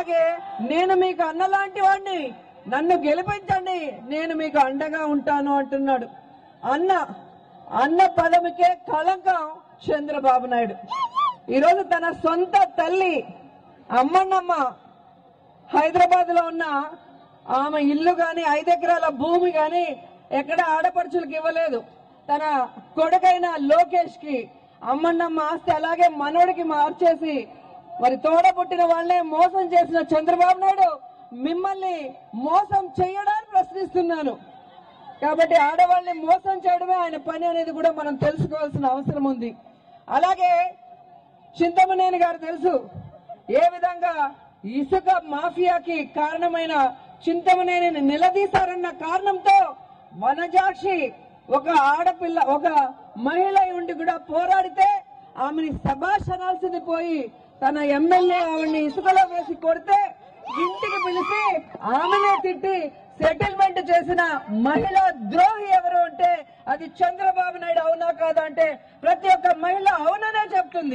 అలాగే నేను మీకు అన్న లాంటి వాడిని నన్ను గెలిపించండి నేను మీకు అండగా ఉంటాను అంటున్నాడు అన్న అన్న పదవికే కళంకం చంద్రబాబు నాయుడు ఈరోజు తన సొంత తల్లి అమ్మన్నమ్మ హైదరాబాద్ లో ఉన్న ఆమె ఇల్లు గాని ఐదు ఎకరాల భూమి గాని ఎక్కడ ఆడపడుచులకు ఇవ్వలేదు తన కొడుకైన లోకేష్ కి అమ్మన్నమ్మ ఆస్తి అలాగే మనోడికి మార్చేసి మరి తోడ పుట్టిన వాళ్ళనే మోసం చేసిన చంద్రబాబు నాయుడు మిమ్మల్ని మోసం చేయడానికి ప్రశ్నిస్తున్నాను కాబట్టి ఆడవాళ్ళని మోసం చేయడమే ఆయన పని అనేది కూడా మనం తెలుసుకోవాల్సిన అవసరం ఉంది అలాగే చింతమనేని గారు తెలుసు ఏ విధంగా ఇసుక మాఫియాకి కారణమైన చింతమనేనిని నిలదీశారన్న కారణంతో వనజాక్షి ఒక ఆడపిల్ల ఒక మహిళ అయి ఉండి కూడా పోరాడితే ఆమెని సభాష్ అనాల్సింది పోయి తన ఎమ్మెల్యే ఆవిడ్ని ఇసుకలో వేసి కొడితే ఇంటికి పిలిచి ఆమెనే తిట్టి సెటిల్మెంట్ చేసిన మహిళ ద్రోహి ఎవరు అంటే అది చంద్రబాబు నాయుడు అవునా కాదా అంటే ప్రతి ఒక్క మహిళ అవుననే చెప్తుంది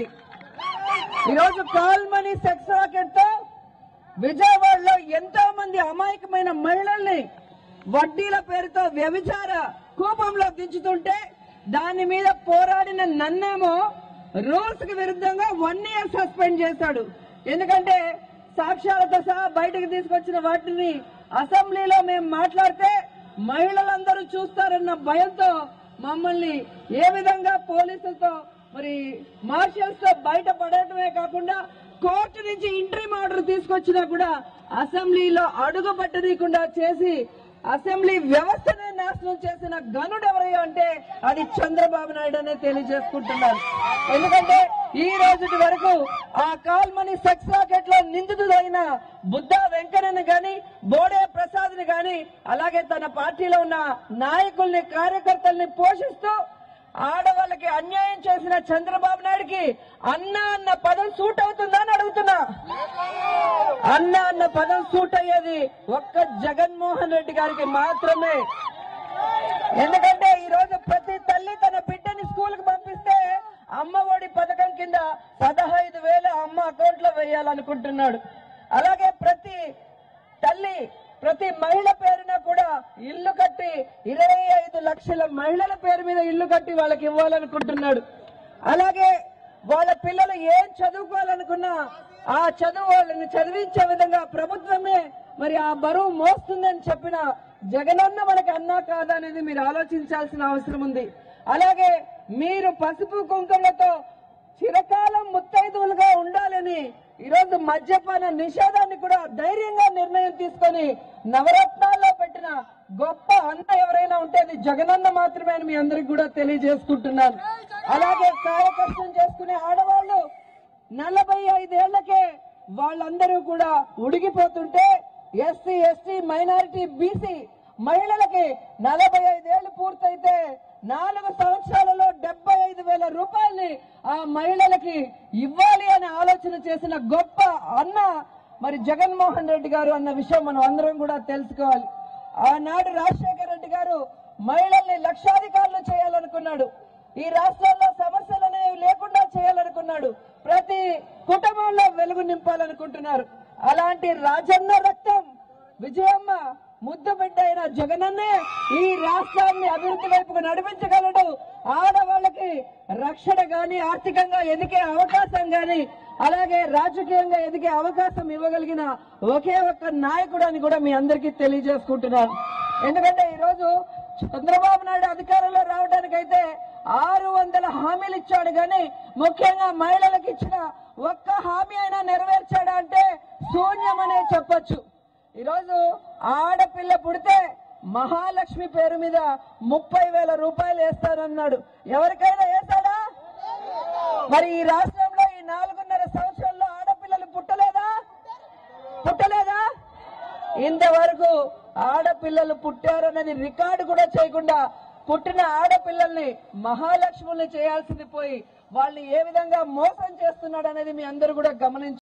ఈరోజు కాల్ మనీ సెక్స్ రాకెట్ తో విజయవాడలో ఎంతో మంది అమాయకమైన మహిళల్ని వడ్డీల పేరుతో వ్యభిచార కూపంలో దించుతుంటే దాని మీద పోరాడిన నన్నేమో రూల్స్ కి విరుద్ధంగా వన్ ఇయర్ సస్పెండ్ చేశాడు ఎందుకంటే సాక్ష్యాలతో సహా బయటకు తీసుకొచ్చిన వాటిని అసెంబ్లీలో మేము మాట్లాడితే మహిళలందరూ చూస్తారన్న భయంతో మమ్మల్ని ఏ విధంగా పోలీసులతో మరి మార్షల్స్ తో బయట పడటమే కాకుండా కోర్టు నుంచి ఇంట్రీమ్ ఆర్డర్ తీసుకొచ్చినా కూడా అసెంబ్లీలో అడుగు పట్టనీయకుండా చేసి అసెంబ్లీ వ్యవస్థనే నాశనం చేసిన గనుడు ఎవరయ్యా అంటే అది చంద్రబాబు నాయుడు అనే తెలియజేసుకుంటున్నారు ఎందుకంటే ఈ రోజుటి వరకు ఆ కాల్మని సెక్స్ రాకెట్ లో నిందితుడైన బుద్ధా వెంకన్నని గాని బోడే ప్రసాద్ ని గాని అలాగే తన పార్టీలో ఉన్న నాయకుల్ని కార్యకర్తల్ని పోషిస్తూ ఆడవాళ్ళకి అన్యాయం చేసిన చంద్రబాబు నాయుడికి అన్న అన్న పదం సూట్ అవుతుందా అని అడుగుతున్నా అన్న అన్న పదం సూట్ అయ్యేది ఒక్క జగన్మోహన్ రెడ్డి గారికి మాత్రమే ఎందుకంటే ఈ రోజు ప్రతి తల్లి తన బిడ్డని స్కూల్ కి పంపిస్తే అమ్మ ఒడి పథకం కింద పదహైదు వేలు అమ్మ అకౌంట్ లో వేయాలనుకుంటున్నాడు అలాగే ప్రతి తల్లి ప్రతి మహిళ పేరున కూడా ఇల్లు కట్టి ఇరవై ఐదు లక్షల మహిళల పేరు మీద ఇల్లు కట్టి వాళ్ళకి ఇవ్వాలనుకుంటున్నాడు అలాగే వాళ్ళ పిల్లలు ఏం చదువుకోవాలనుకున్నా ఆ చదువు వాళ్ళని చదివించే విధంగా ప్రభుత్వమే మరి ఆ బరువు మోస్తుందని చెప్పిన జగనన్న మనకి అన్నా కాదా అనేది మీరు ఆలోచించాల్సిన అవసరం ఉంది అలాగే మీరు పసుపు కుంకుమలతో చిరకాలం ముత్తైదువులుగా ఉండాలని ఈరోజు మద్యపాన నిషేధాన్ని కూడా ధైర్యంగా నిర్ణయం తీసుకొని నవరత్నాల్లో పెట్టిన గొప్ప అన్న ఎవరైనా ఉంటే అది జగనన్న మాత్రమే అని మీ అందరికి కూడా తెలియజేసుకుంటున్నాను అలాగే కాయకష్టం చేసుకునే ఆడవాళ్ళు నలభై ఐదేళ్లకే వాళ్ళందరూ కూడా ఉడిగిపోతుంటే ఎస్సీ ఎస్టీ మైనారిటీ బీసీ మహిళలకి నలభై ఐదేళ్లు పూర్తయితే నాలుగు సంవత్సరాలలో డెబ్బై ఐదు వేల రూపాయల్ని ఆ మహిళలకి ఇవ్వాలి అనే ఆలోచన చేసిన గొప్ప అన్న మరి జగన్మోహన్ రెడ్డి గారు అన్న విషయం మనం అందరం కూడా తెలుసుకోవాలి ఆనాడు రాజశేఖర రెడ్డి గారు మహిళల్ని లక్షాధికారులు చేయాలనుకున్నాడు ఈ రాష్ట్రాల్లో సమస్యలు అనేవి లేకుండా చేయాలనుకున్నాడు ప్రతి కుటుంబంలో వెలుగు నింపాలనుకుంటున్నారు అలాంటి రాజన్న రక్తం విజయమ్మ ముద్దు బిడ్డ అయిన జగనన్నే ఈ రాష్ట్రాన్ని అభివృద్ధి వైపుకు నడిపించగలడు ఆడవాళ్ళకి రక్షణ గాని ఆర్థికంగా ఎదిగే అవకాశం గాని అలాగే రాజకీయంగా ఎదిగే అవకాశం ఇవ్వగలిగిన ఒకే ఒక్క నాయకుడు అని కూడా మీ అందరికీ తెలియజేసుకుంటున్నాను ఎందుకంటే ఈ రోజు చంద్రబాబు నాయుడు అధికారంలో రావడానికైతే ఆరు వందల హామీలు ఇచ్చాడు కానీ ముఖ్యంగా మహిళలకు ఇచ్చిన ఒక్క హామీ అయినా నెరవేర్చాడా అంటే శూన్యమనే చెప్పొచ్చు ఈరోజు ఆడపిల్ల పుడితే మహాలక్ష్మి పేరు మీద ముప్పై వేల రూపాయలు వేస్తానన్నాడు ఎవరికైనా వేస్తాడా మరి ఈ రాష్ట్రంలో ఈ నాలుగున్నర సంవత్సరాల్లో ఆడపిల్లలు పుట్టలేదా పుట్టలేదా ఇంతవరకు ఆడపిల్లలు పుట్టారన్నది రికార్డు కూడా చేయకుండా పుట్టిన ఆడపిల్లల్ని మహాలక్ష్ముల్ని చేయాల్సింది పోయి వాళ్ళని ఏ విధంగా మోసం చేస్తున్నాడు అనేది మీ అందరూ కూడా గమనించారు